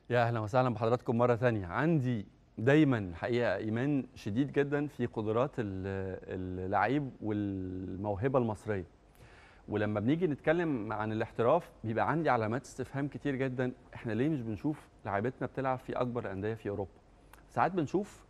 يا اهلا وسهلا بحضراتكم مره ثانيه عندي دايما الحقيقه ايمان شديد جدا في قدرات ال- اللعيب والموهبه المصريه ولما بنيجي نتكلم عن الاحتراف بيبقى عندي علامات استفهام كتير جدا احنا ليه مش بنشوف لعيبتنا بتلعب في اكبر انديه في اوروبا ساعات بنشوف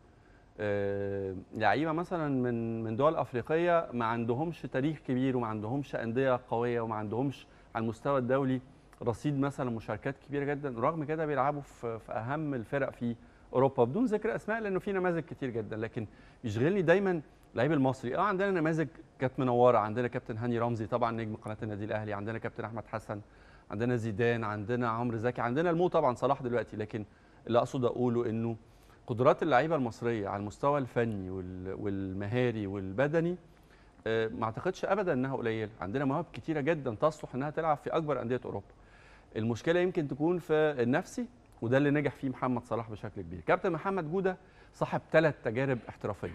آه، لعيبه مثلا من من دول افريقيه ما عندهمش تاريخ كبير وما عندهمش انديه قويه وما عندهمش على المستوى الدولي رصيد مثلا مشاركات كبيره جدا رغم كده بيلعبوا في في اهم الفرق في اوروبا بدون ذكر اسماء لانه في نماذج كتير جدا لكن يشغلني دايما اللعيب المصري اه عندنا نماذج كانت منوره عندنا كابتن هاني رمزي طبعا نجم قناه النادي الاهلي عندنا كابتن احمد حسن عندنا زيدان عندنا عمرو زكي عندنا المو طبعا صلاح دلوقتي لكن اللي اقصد اقوله انه قدرات اللعيبه المصريه على المستوى الفني وال- والمهاري والبدني آه، ما اعتقدش ابدا انها قليله عندنا مواهب كتيره جدا تصلح انها تلعب في اكبر انديه اوروبا المشكله يمكن تكون في النفسي وده اللي نجح فيه محمد صلاح بشكل كبير كابتن محمد جوده صاحب ثلاث تجارب احترافيه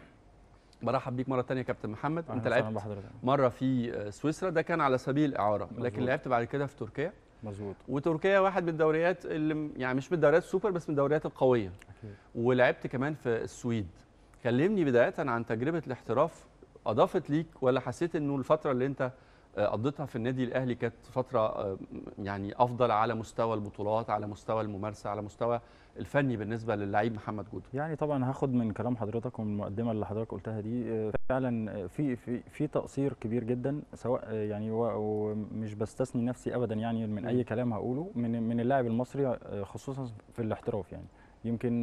برحب بيك مره تانية يا كابتن محمد انت أهلاً وسهلاً لعبت بحضرتك مره في آه، سويسرا ده كان على سبيل الاعاره لكن مظبوط. لعبت بعد كده في تركيا مظبوط وتركيا واحد من الدوريات اللي م- يعني مش من الدوريات السوبر بس من الدوريات القويه اكيد ولعبت كمان في السويد كلمني بدايه عن تجربه الاحتراف اضافت ليك ولا حسيت انه الفتره اللي انت آه، قضيتها في النادي الاهلي كانت فتره آه، يعني افضل على مستوى البطولات على مستوى الممارسه على مستوى الفني بالنسبه للعيب محمد جوده يعني طبعا هاخد من كلام حضرتك ومن المقدمه اللي حضرتك قلتها دي آه، فعلا آه، في في في تقصير كبير جدا سواء آه، يعني و- ومش بستثني نفسي ابدا يعني من مم. اي كلام هقوله من من اللاعب المصري آه، خصوصا في الاحتراف يعني يمكن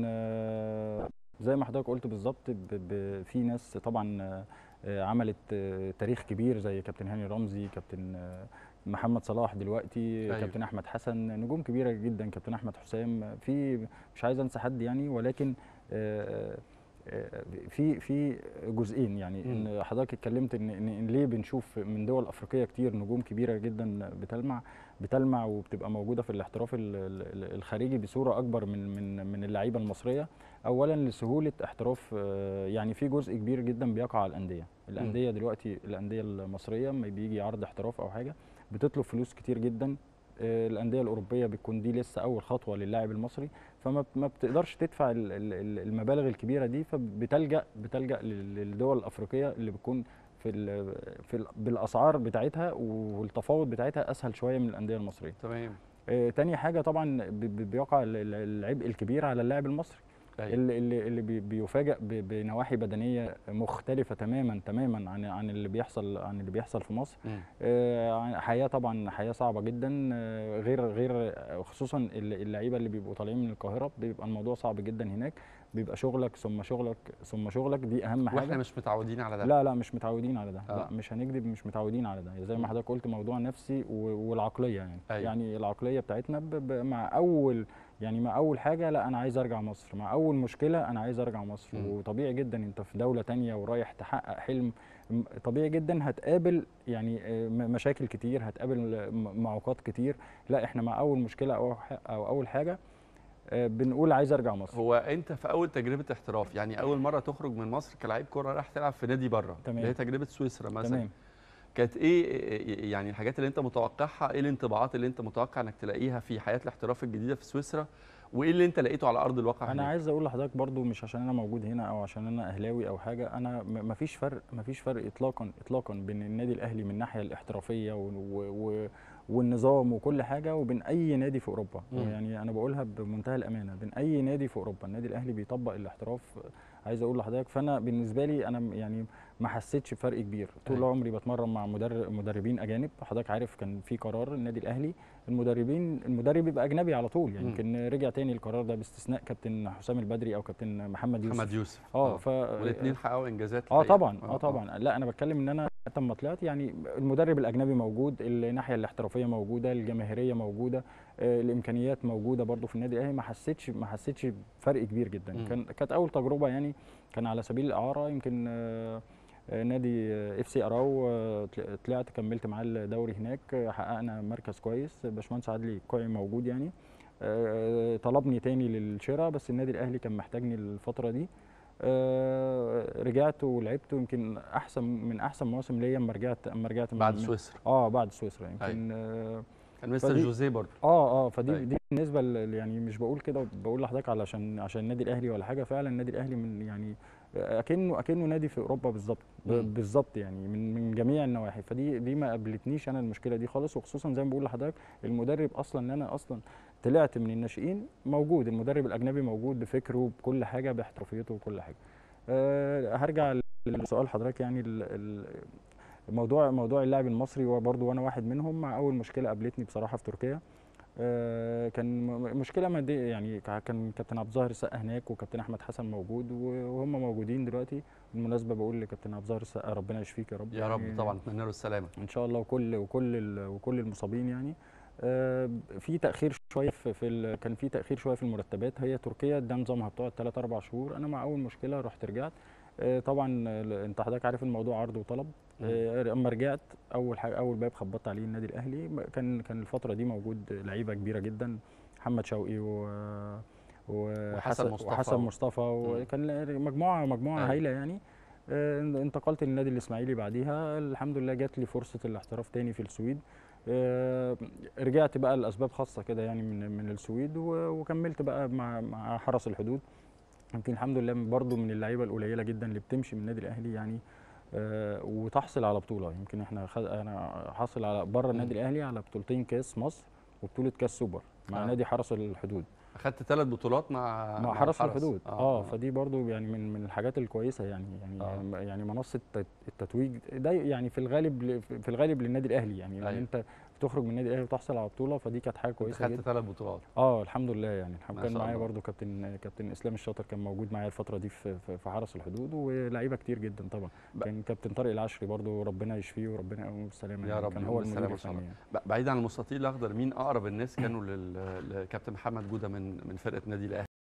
آه، زي ما حضرتك قلت بالظبط ب- ب- في ناس طبعا آه، آه، عملت آه، تاريخ كبير زي كابتن هاني رمزي كابتن آه، محمد صلاح دلوقتي أيوة. كابتن احمد حسن نجوم كبيره جدا كابتن احمد حسام في مش عايز انسى حد يعني ولكن آه، آه، في في جزئين يعني مم. ان حضرتك اتكلمت ان ان إن ليه بنشوف من دول افريقيه كتير نجوم كبيره جدا بتلمع بتلمع وبتبقى موجوده في الاحتراف ال- ال- الخارجي بصوره اكبر من من من اللعيبه المصريه اولا لسهوله احتراف آه، يعني في جزء كبير جدا بيقع على الانديه الانديه دلوقتي الانديه المصريه لما بيجي عرض احتراف او حاجه بتطلب فلوس كتير جدا آه، الانديه الاوروبيه بتكون دي لسه اول خطوه للاعب المصري فما ب- ما بتقدرش تدفع ال- ال- ال- المبالغ الكبيره دي فبتلجا بتلجا لل- للدول الافريقيه اللي بتكون في ال في ال بالاسعار بتاعتها والتفاوض بتاعتها اسهل شويه من الانديه المصريه تمام آه، تاني حاجه طبعا ب- ب- بيقع ال- ال- العبء الكبير على اللاعب المصري أيوة. اللي اللي اللي بي- بيفاجئ ب- بنواحي بدنيه مختلفه تماما تماما عن عن اللي بيحصل عن اللي بيحصل في مصر مم. آه، عن- حياه طبعا حياه صعبه جدا آه، غير غير خصوصا الل- اللعيبه اللي بيبقوا طالعين من القاهره بيبقى الموضوع صعب جدا هناك بيبقى شغلك ثم شغلك ثم شغلك دي اهم حاجه واحنا مش متعودين على ده لا لا مش متعودين على ده آه. لا مش هنكذب مش متعودين على ده زي مم. ما حضرتك قلت موضوع نفسي و- والعقليه يعني أيوة. يعني العقليه بتاعتنا ب ب مع اول يعني مع اول حاجه لا انا عايز ارجع مصر مع اول مشكله انا عايز ارجع مصر مم. وطبيعي جدا انت في دوله تانية ورايح تحقق حلم م- طبيعي جدا هتقابل يعني آه، م- مشاكل كتير هتقابل آه، م- معوقات كتير لا احنا مع اول مشكله او ح- او اول حاجه آه، بنقول عايز ارجع مصر هو انت في اول تجربه احتراف يعني اول مره تخرج من مصر كلاعب كوره راح تلعب في نادي بره تمام. اللي هي تجربه سويسرا مثلا تمام كانت ايه يعني الحاجات اللي انت متوقعها ايه الانطباعات اللي انت متوقع انك تلاقيها في حياه الاحتراف الجديده في سويسرا وايه اللي انت لقيته على ارض الواقع انا هناك؟ عايز اقول لحضرتك برضو مش عشان انا موجود هنا او عشان انا اهلاوي او حاجه انا م- مفيش فرق مفيش فرق اطلاقا اطلاقا بين النادي الاهلي من الناحيه الاحترافيه و و و والنظام وكل حاجه وبين اي نادي في اوروبا مم. يعني انا بقولها بمنتهى الامانه بين اي نادي في اوروبا النادي الاهلي بيطبق الاحتراف عايز اقول لحضرتك فانا بالنسبه لي انا م- يعني ما حسيتش بفرق كبير طول أيوة. عمري بتمرن مع مدرب مدربين اجانب حضرتك عارف كان في قرار النادي الاهلي المدربين المدرب بيبقى اجنبي على طول يعني مم. يمكن رجع تاني القرار ده باستثناء كابتن حسام البدري او كابتن محمد يوسف محمد يوسف اه ف والاثنين حققوا انجازات اه الحقيقة. طبعا اه طبعا لا انا بتكلم ان انا حتى لما طلعت يعني المدرب الاجنبي موجود الناحيه الاحترافيه موجوده الجماهيريه موجوده آه الامكانيات موجوده برضو في النادي الاهلي ما حسيتش ما حسيتش بفرق كبير جدا مم. كان كانت اول تجربه يعني كان على سبيل الاعاره يمكن آه آه، نادي اف سي اراو آه، طل- طلعت كملت معاه الدوري هناك آه، حققنا مركز كويس باشمهندس عدلي الكوعي موجود يعني آه، طلبني تاني للشراء بس النادي الاهلي كان محتاجني الفتره دي آه، رجعت ولعبت يمكن احسن من احسن مواسم ليا اما رجعت اما رجعت من- بعد من- سويسرا اه بعد سويسرا يمكن آه كان مستر فدي- جوزيه برضه اه اه فدي أيوة. دي بالنسبه ل- يعني مش بقول كده بقول لحضرتك علشان عشان النادي الاهلي ولا حاجه فعلا النادي الاهلي من يعني اكنه اكنه نادي في اوروبا بالظبط ب- مم. بالظبط يعني من من جميع النواحي فدي دي ما قابلتنيش انا المشكله دي خالص وخصوصا زي ما بقول لحضرتك المدرب اصلا ان انا اصلا طلعت من الناشئين موجود المدرب الاجنبي موجود بفكره بكل حاجه باحترافيته وكل حاجه أه هرجع لسؤال حضرتك يعني ال- ال- موضوع موضوع اللاعب المصري وبرضه وانا واحد منهم مع اول مشكله قابلتني بصراحه في تركيا آه، كان م- مشكله ماديه يعني كا- كان كابتن عبد الظاهر السقا هناك وكابتن احمد حسن موجود و- وهم موجودين دلوقتي بالمناسبه بقول لكابتن عبد الظاهر السقا ربنا يشفيك يا رب يا رب يعني طبعا اتمنى له السلامه ان شاء الله وكل وكل ال- وكل المصابين يعني آه، في تاخير شويه في, في ال- كان في تاخير شويه في المرتبات هي تركيا ده نظامها بتقعد 3 4 شهور انا مع اول مشكله رحت رجعت آه، طبعا ال- انت حضرتك عارف الموضوع عرض وطلب آه، اما رجعت اول حاجه اول باب خبطت عليه النادي الاهلي م- كان كان الفتره دي موجود لعيبه كبيره جدا محمد شوقي و وحسن مصطفى وحسن و- مصطفى وكان مجموعه مجموعه أيوة. هايله يعني آه، انتقلت للنادي الاسماعيلي بعديها الحمد لله جات لي فرصه الاحتراف تاني في السويد آه، رجعت بقى لاسباب خاصه كده يعني من من السويد و- وكملت بقى مع مع حرس الحدود يمكن الحمد لله برضو من اللعيبه القليله جدا اللي بتمشي من النادي الاهلي يعني آه، وتحصل على بطوله يمكن احنا خد انا حاصل على بره النادي الاهلي على بطولتين كاس مصر وبطوله كاس سوبر مع آه. نادي حرس الحدود اخدت ثلاث بطولات مع مع حرس الحرس. الحدود اه, فدي برضو يعني من من الحاجات الكويسه يعني يعني آه. يعني منصه الت- التتويج ده يعني في الغالب ل- في الغالب للنادي الاهلي يعني ان أيوة. انت بتخرج من النادي الاهلي وتحصل على بطوله فدي كانت حاجه كويسه خدت جدا ثلاث بطولات اه الحمد لله يعني الحمد ما كان شاء معايا الله. برضو كابتن كابتن اسلام الشاطر كان موجود معايا الفتره دي في في, في حرس الحدود ولاعيبه كتير جدا طبعا ب- كان كابتن طارق العشري برضو ربنا يشفيه وربنا يقومه بالسلامه يا يعني رب كان يقوم هو بالسلامة المدير إن شاء الله. الفني يعني. ب- بعيد عن المستطيل الاخضر مين اقرب الناس كانوا لل- لكابتن محمد جوده من من فرقه نادي الاهلي